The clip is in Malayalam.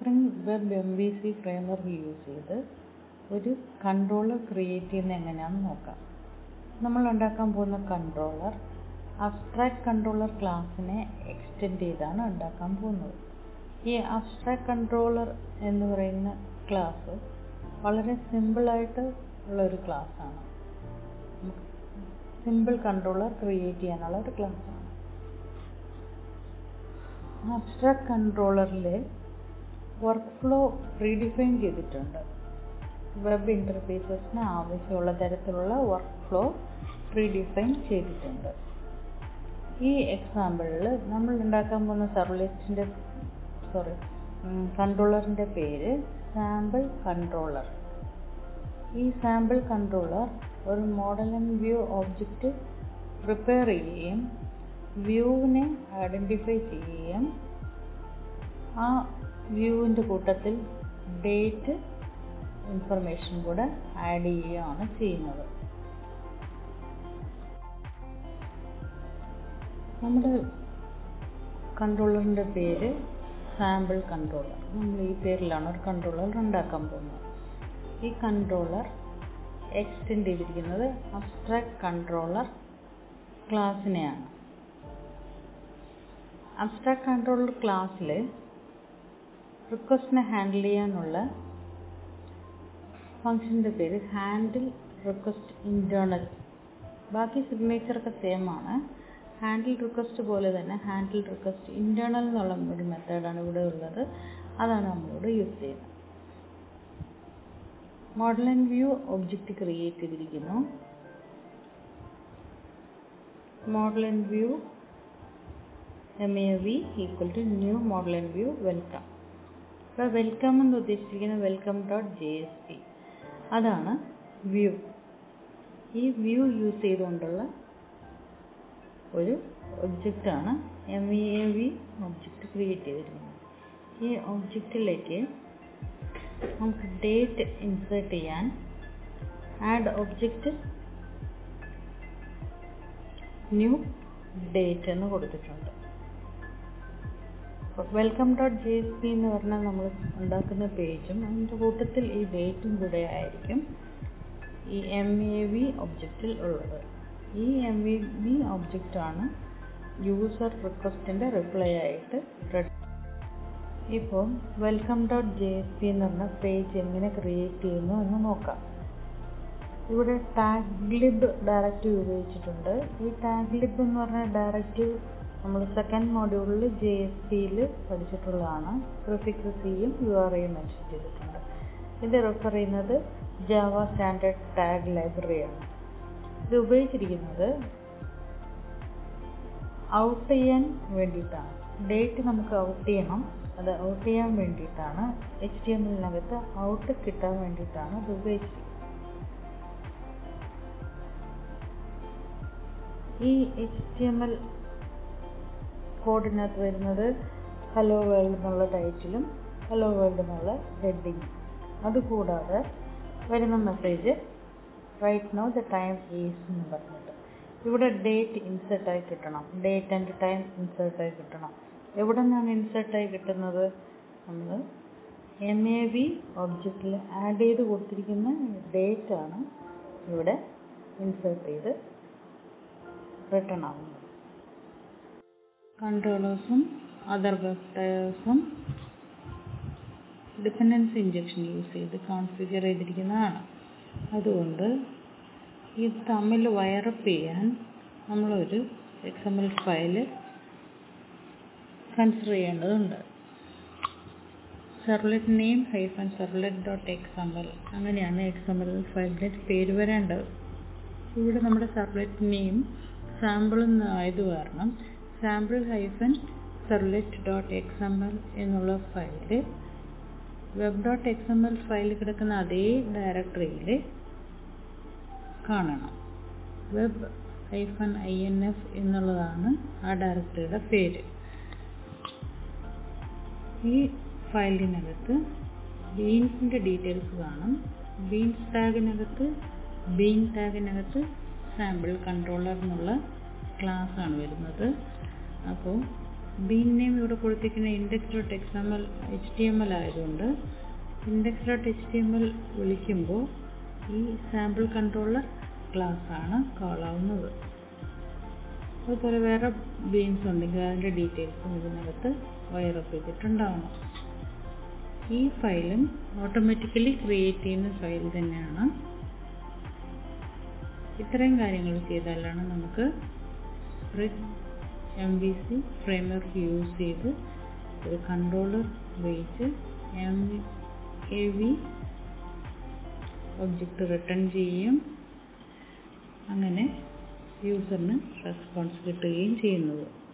spring web M V C framework use ചെയ്ത് ഒരു കൺട്രോളർ ക്രിയേറ്റ് ചെയ്യുന്നത് എങ്ങനെയാണെന്ന് നോക്കാം നമ്മൾ ഉണ്ടാക്കാൻ പോകുന്ന കൺട്രോളർ അബ്സ്ട്രാക്ട് കൺട്രോളർ ക്ലാസ്സിനെ എക്സ്റ്റെൻഡ് ചെയ്താണ് ഉണ്ടാക്കാൻ പോകുന്നത് ഈ അബ്സ്ട്രാക്ട് കൺട്രോളർ എന്ന് പറയുന്ന ക്ലാസ് വളരെ സിമ്പിളായിട്ട് ഉള്ള ഒരു ക്ലാസ്സാണ് സിമ്പിൾ കൺട്രോളർ ക്രിയേറ്റ് ചെയ്യാനുള്ള ഒരു ക്ലാസ്സാണ് അബ്സ്ട്രാക്ട് കൺട്രോളറിൽ വർക്ക് ഫ്ലോ റീഡിഫൈൻ ചെയ്തിട്ടുണ്ട് വെബ് ഇൻ്റർഫേസസിന് ആവശ്യമുള്ള തരത്തിലുള്ള വർക്ക് ഫ്ലോ റീഡിഫൈൻ ചെയ്തിട്ടുണ്ട് ഈ എക്സാമ്പിളിൽ നമ്മൾ ഉണ്ടാക്കാൻ പോകുന്ന സർവ്ലെറ്റിൻ്റെ സോറി കൺട്രോളറിൻ്റെ പേര് സാമ്പിൾ കൺട്രോളർ ഈ സാമ്പിൾ കൺട്രോളർ ഒരു model and view object prepare ചെയ്യുകയും വ്യൂവിനെ ഐഡൻറ്റിഫൈ ചെയ്യുകയും ആ വ്യൂവിൻ്റെ കൂട്ടത്തിൽ ഡേറ്റ് ഇൻഫർമേഷൻ കൂടെ ആഡ് ചെയ്യുകയാണ് ചെയ്യുന്നത് നമ്മുടെ കൺട്രോളറിൻ്റെ പേര് സാമ്പിൾ കൺട്രോളർ നമ്മൾ ഈ പേരിലാണ് ഒരു കൺട്രോളർ ഉണ്ടാക്കാൻ പോകുന്നത് ഈ കൺട്രോളർ എക്സ്റ്റെൻഡ് ചെയ്തിരിക്കുന്നത് അബ്സ്ട്രാക്ട് കൺട്രോളർ ക്ലാസ്സിനെയാണ് അബ്സ്ട്രാക്ട് കൺട്രോളർ ക്ലാസ്സിൽ റിക്വസ്റ്റിനെ ഹാൻഡിൽ ചെയ്യാനുള്ള ഫംഗ്ഷൻ്റെ പേര് ഹാൻഡിൽ റിക്വസ്റ്റ് ഇൻറ്റേർണൽ ബാക്കി സിഗ്നേച്ചറൊക്കെ സെയിം ആണ് ഹാൻഡിൽ റിക്വസ്റ്റ് പോലെ തന്നെ ഹാൻഡിൽ റിക്വസ്റ്റ് ഇൻറ്റേർണൽ എന്നുള്ള ഒരു മെത്തേഡാണ് ഇവിടെ ഉള്ളത് അതാണ് നമ്മളിവിടെ യൂസ് ചെയ്യുന്നത് model and view object create ചെയ്തിരിക്കുന്നു model and view M A V equal to new model and view welcome ഇപ്പോൾ വെൽക്കം എന്ന് ഉദ്ദേശിച്ചിരിക്കുന്നത് welcome dot J S P അതാണ് വ്യൂ ഈ വ്യൂ യൂസ് ചെയ്തുകൊണ്ടുള്ള ഒരു ഒബ്ജക്റ്റാണ് M E A V object create ചെയ്തിരിക്കുന്നത് ഈ ഒബ്ജക്റ്റിലേക്ക് നമുക്ക് ഡേറ്റ് ഇൻസേർട്ട് ചെയ്യാൻ ആഡ് ഒബ്ജക്റ്റ് ന്യൂ ഡേറ്റ് എന്ന് കൊടുത്തിട്ടുണ്ട് welcome dot J S P എന്ന് പറഞ്ഞാൽ നമ്മൾ ഉണ്ടാക്കുന്ന പേജും അതിൻ്റെ കൂട്ടത്തിൽ ഈ ഡേറ്റും കൂടെ ആയിരിക്കും ഈ എം എ വി ഒബ്ജക്റ്റിൽ ഉള്ളത് ഈ എം വി വി ഒബ്ജക്റ്റാണ് യൂസർ റിക്വസ്റ്റിൻ്റെ റിപ്ലൈ ആയിട്ട് ഇപ്പോൾ welcome dot J S P എന്ന് പറഞ്ഞ പേജ് എങ്ങനെ ക്രിയേറ്റ് ചെയ്യുന്നു എന്ന് നോക്കാം ഇവിടെ ടാഗ് ലിബ് ഡയറക്റ്റീവ് ഉപയോഗിച്ചിട്ടുണ്ട് ഈ ടാഗ് ലിബ് എന്ന് പറഞ്ഞ ഡയറക്റ്റീവ് നമ്മൾ സെക്കൻഡ് മോഡ്യൂളിൽ ജെ എസ് പിയിൽ പഠിച്ചിട്ടുള്ളതാണ് പ്രിഫിക്സ് സിയും യു ആർ ഐയും മെൻഷൻ ചെയ്തിട്ടുണ്ട് ഇത് റെഫർ ചെയ്യുന്നത് ജാവ സ്റ്റാൻഡേർഡ് ടാഗ് ലൈബ്രറിയാണ് ഇത് ഉപയോഗിച്ചിരിക്കുന്നത് ഔട്ട് ചെയ്യാൻ വേണ്ടിയിട്ടാണ് ഡേറ്റ് നമുക്ക് ഔട്ട് ചെയ്യണം അത് ഔട്ട് ചെയ്യാൻ വേണ്ടിയിട്ടാണ് എച്ച് ടി എമ്മിനകത്ത് ഔട്ട് കിട്ടാൻ വേണ്ടിയിട്ടാണ് ഇത് ഉപയോഗിച്ചിരിക്കുന്നത് ഈ എച്ച് ടി എം എൽ കോഡിനകത്ത് വരുന്നത് ഹലോ വേൾഡ് എന്നുള്ള ടൈറ്റിലും ഹലോ വേൾഡ് എന്നുള്ള ഹെഡിങ്ങും അതുകൂടാതെ വരുന്ന message right now the time is എന്ന് പറഞ്ഞിട്ട് ഇവിടെ ഡേറ്റ് ഇൻസേർട്ടായി കിട്ടണം ഡേറ്റ് ആൻഡ് ടൈം ഇൻസേർട്ടായി കിട്ടണം എവിടെ നിന്നാണ് ഇൻസേർട്ടായി കിട്ടുന്നത് നമ്മൾ എം എ വി ഒബ്ജക്റ്റിൽ ആഡ് ചെയ്ത് കൊടുത്തിരിക്കുന്ന ഡേറ്റ് ആണ് ഇവിടെ ഇൻസേർട്ട് ചെയ്ത് റിട്ടേൺ ആവുന്നത് കൺട്രോളേഴ്സും അതർ വെക്ടേഴ്സും ഡിപ്പെൻഡൻസി ഇഞ്ചക്ഷൻ യൂസ് ചെയ്ത് കോൺഫിഗർ ചെയ്തിരിക്കുന്നതാണ് അതുകൊണ്ട് ഇത് തമ്മിൽ വയറപ്പ് ചെയ്യാൻ നമ്മളൊരു X M L file consider ചെയ്യേണ്ടതുണ്ട് servlet name hyphen servlet dot X M L അങ്ങനെയാണ് എക്സ് എം എൽ ഫയലിൻ്റെ പേര് വരേണ്ടത് ഇവിടെ നമ്മുടെ സെർവ്ലെറ്റ് നെയിം സാമ്പിൾ ആയത് കാരണം sample hyphen servlet dot X M L എന്നുള്ള file web dot X M L file കിടക്കുന്ന അതേ ഡയറക്ടറിയിൽ കാണണം web hyphen I N F എന്നുള്ളതാണ് ആ ഡയറക്ടറിയുടെ പേര് ഈ ഫയലിനകത്ത് ബീൻസിൻ്റെ ഡീറ്റെയിൽസ് കാണും ബീൻസ് ടാഗിനകത്ത് ബീൻ ടാഗിനകത്ത് സാമ്പിൾ കൺട്രോളർ എന്നുള്ള ക്ലാസ് ആണ് വരുന്നത് അപ്പോൾ ബീൻ നെയിം ഇവിടെ കൊടുത്തിരിക്കുന്ന index dot X M L H T M L ആയതുകൊണ്ട് index dot H T M L വിളിക്കുമ്പോൾ ഈ സാമ്പിൾ കൺട്രോളർ ക്ലാസ് ആണ് കോൾ ആവുന്നത് അതുപോലെ വേറെ ബീൻസ് ഉണ്ടെങ്കിൽ അതിൻ്റെ ഡീറ്റെയിൽസും ഇതിനകത്ത് വയറപ്പ് ചെയ്തിട്ടുണ്ടാവണം ഈ ഫയലും ഓട്ടോമാറ്റിക്കലി ക്രിയേറ്റ് ചെയ്യുന്ന ഫയൽ തന്നെയാണ് ഇത്രയും കാര്യങ്ങൾ ചെയ്താലാണ് നമുക്ക് spring M V C framework use ചെയ്ത് ഒരു കൺട്രോളർ ഉപയോഗിച്ച് M A V object return ചെയ്യുകയും അങ്ങനെ യൂസറിന് റെസ്പോൺസ് കിട്ടുകയും ചെയ്യുന്നത്